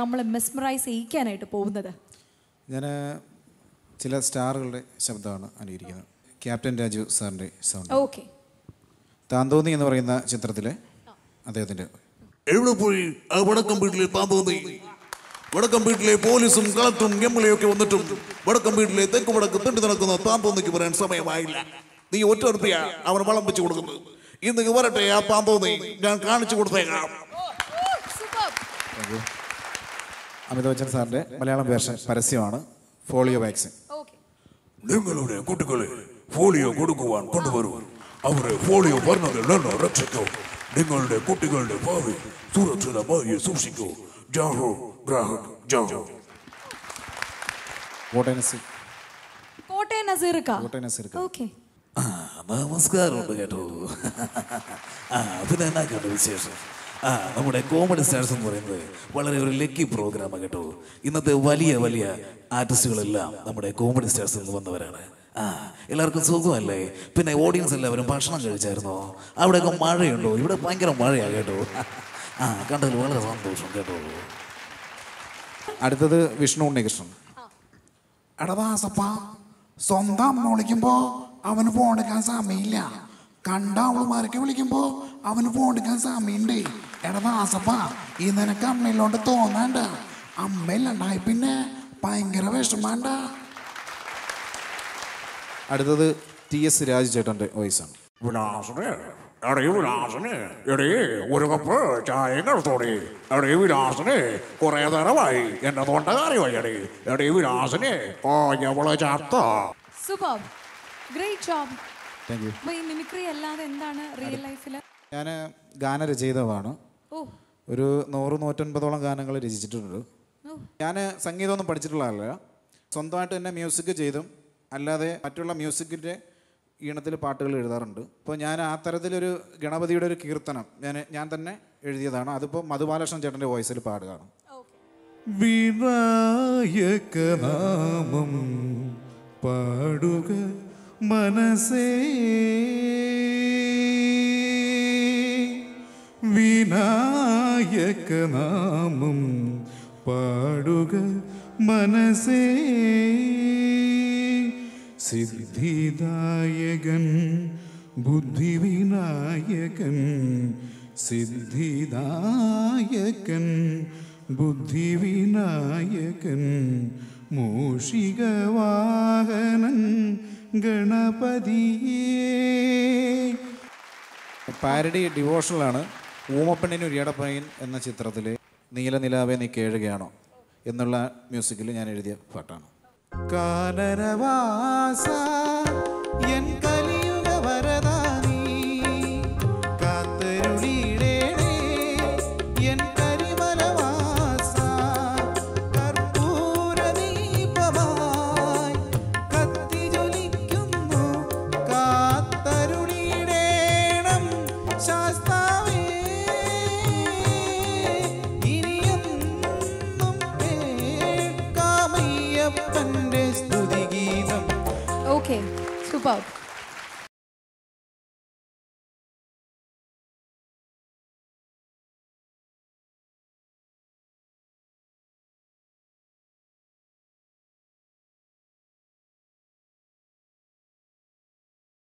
നമ്മളെ മെസ്മറൈസ് ചെയ്യിക്കാനായിട്ട് പോകുന്നത് ഞാൻ ചില സ്റ്റാറുകളുടെ ശബ്ദമാണ് അനുകരിക്കുന്നത് ക്യാപ്റ്റൻ രാജു സാറിൻ്റെ സൗണ്ട് ഓക്കെ താന്തോന്നി എന്ന് പറയുന്ന ചിത്രത്തിലെ അദ്ദേഹത്തിൻ്റെ എവിടെ പോയി ആ വടക്കം വീട്ടിലെ താന്തോന്നി വടക്കം വീട്ടിലെ പോലീസും കളക്ടറും എം എൽ എ ഒക്കെ വന്നിട്ടും വടക്കം വീട്ടിലെ തെക്ക് വടക്ക് തെണ്ടി നടക്കുന്ന താന്തോന്നിക്ക് പറയാൻ സമയമായില്ല നീ ഒറ്റ ഉറപ്പിയ അവൻ വളം വെച്ച് കൊടുക്കുന്നത് ഇന്ന് വരട്ടെ ആ താന്തോന്നി ഞാൻ കാണിച്ചു കൊടുത്തേക്കാം അമിതാഭ് ബച്ചൻ സാറിൻ്റെ മലയാളം വേർഷൻ പരസ്യമാണ് ഫോളിയോ വാക്സിൻ നിങ്ങളുടെ കുട്ടികളെ പോളിയോ കൊടുക്കുവാൻ കൊണ്ടുവരൂ അവരെ പോളിയോ ഭരണത്തിൽ നിന്ന് രക്ഷിക്കൂ നിങ്ങളുടെ കുട്ടികളുടെ ഭാവി സുരക്ഷിതമായി സൂക്ഷിക്കൂ ജാഹോ ഗ്രാഹക് ജാഹോ കോട്ടയം നസീർ കോട്ടയം നസീർക്ക കോട്ടയം നസീർക്ക് ഓക്കെ നമസ്കാരമുണ്ട് കേട്ടോ ആ പിന്നെ എന്നാക്കുണ്ട് വിശേഷം ആ നമ്മുടെ കോമഡി സ്റ്റാർസ് എന്ന് പറയുന്നത് വളരെ ഒരു ലക്കി പ്രോഗ്രാമാണ് കേട്ടോ ഇന്നത്തെ വലിയ വലിയ ആർട്ടിസ്റ്റുകളെല്ലാം നമ്മുടെ കോമഡി സ്റ്റാർസിൽ നിന്ന് വന്നവരാണ് ആ എല്ലാവർക്കും സുഖമല്ലേ പിന്നെ ഓഡിയൻസ് എല്ലാവരും ഭക്ഷണം കഴിച്ചായിരുന്നോ അവിടെയൊക്കെ മഴയുണ്ടോ ഇവിടെ ഭയങ്കര മഴയാണ് കേട്ടോ ആ കണ്ടതിൽ വളരെ സന്തോഷം കേട്ടോ അടുത്തത് വിഷ്ണു ഉണ്ണികൃഷ്ണൻ എടവാസപ്പ സ്വന്തം അമ്മ വിളിക്കുമ്പോ അവന് ഫോൺ എടുക്കാൻ സമയമില്ല കണ്ട അവളുമാരൊക്കെ വിളിക്കുമ്പോ അവന് ഫോൺ എടുക്കാൻ സമയമുണ്ട് എടവാസപ്പ ഈ നിനക്ക് അമ്മയിലോണ്ട് തോന്നണ്ട അമ്മയിലുണ്ടായി പിന്നെ ഭയങ്കര വിഷമാണ്ട അടുത്തത് ടി എസ് രാജു ചേട്ടൻ്റെ വോയിസാണ് വിലാസനെ എടേ വിലാസനെ എടേ ഒരു കപ്പ് ചായ എടുത്തോടെ എടേ വിലാസനെ കുറെ നേരമായി എന്നെ തൊണ്ട കാര്യമായി എടേ എടേ വിലാസനെ ഓ ഞമ്മളെ ചത്ത super great job thank you അപ്പൊ ഈ മിമിക്രി അല്ലാതെ എന്താണ് റിയൽ ലൈഫിൽ ഞാൻ ഗാനരചയിതാവാണ് ഓ ഒരു നൂറ് നൂറ്റൻപതോളം ഗാനങ്ങൾ രചിച്ചിട്ടുണ്ട് ഓ. ഞാൻ സംഗീതമൊന്നും പഠിച്ചിട്ടുള്ള ആളല്ല സ്വന്തമായിട്ട് തന്നെ മ്യൂസിക് ചെയ്തും അല്ലാതെ മറ്റുള്ള മ്യൂസിക്കിൻ്റെ ഈണത്തിൽ പാട്ടുകൾ എഴുതാറുണ്ട് അപ്പോൾ ഞാൻ ആ തരത്തിലൊരു ഗണപതിയുടെ ഒരു കീർത്തനം ഞാൻ ഞാൻ തന്നെ എഴുതിയതാണ് അതിപ്പോൾ മധുബാലകൃഷ്ണൻ ചേട്ടൻ്റെ വോയിസിൽ പാടുകയാണ് വിനായകനാമം പാടുക മനസ്സേ വിനായകനാമം പാടുക മനസ്സേ സിദ്ധിദായകൻ ബുദ്ധിവിനായകൻ സിദ്ധിദായകൻ ബുദ്ധിവിനായകൻ മൂഷികവാഹനൻ ഗണപതിയേ പാരഡി ഡിവോഷണലാണ് ഊമപ്പെണ്ണിന് ഒരു ഇടപ്പയൻ എന്ന ചിത്രത്തിൽ നീലനിലാവെ നീ കേഴുകയാണോ എന്നുള്ള മ്യൂസിക്കിൽ ഞാൻ എഴുതിയ പാട്ടാണ് കാനനവാസ എൻ കലിയുഗ വരദാനീ കാത്തരുളിയിടേണേ എൻ കരിമലവാസ കർപ്പൂരദീപമായി കത്തിജ്വലിക്കുന്നു കാത്തരുളിയിടേണം ശാസ്താവേ ഇനിയൊന്നും കേൾക്കാമയ്യപ്പൻ്റെ സ്തുതിഗീതം ഓക്കെ സൂപ്പർ